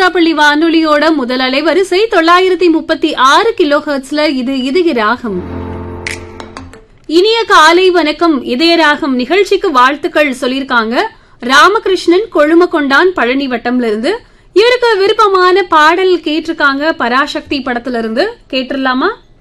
திருச்சிராப்பள்ளி வானொலியோட முதல் அலைவரிசை தொள்ளாயிரத்தி முப்பத்தி ஆறு கிலோ ஹெர்ட்ஸ்ல இது இதய ராகம் இனிய காலை வணக்கம் இதய ராகம் நிகழ்ச்சிக்கு வாழ்த்துக்கள் சொல்லியிருக்காங்க ராமகிருஷ்ணன் கொழுமக்கொண்டான் பழனி வட்டம்ல இருந்து இவருக்கு விருப்பமான பாடல் கேட்டிருக்காங்க பராசக்தி படத்துல இருந்து கேட்டுடலாமா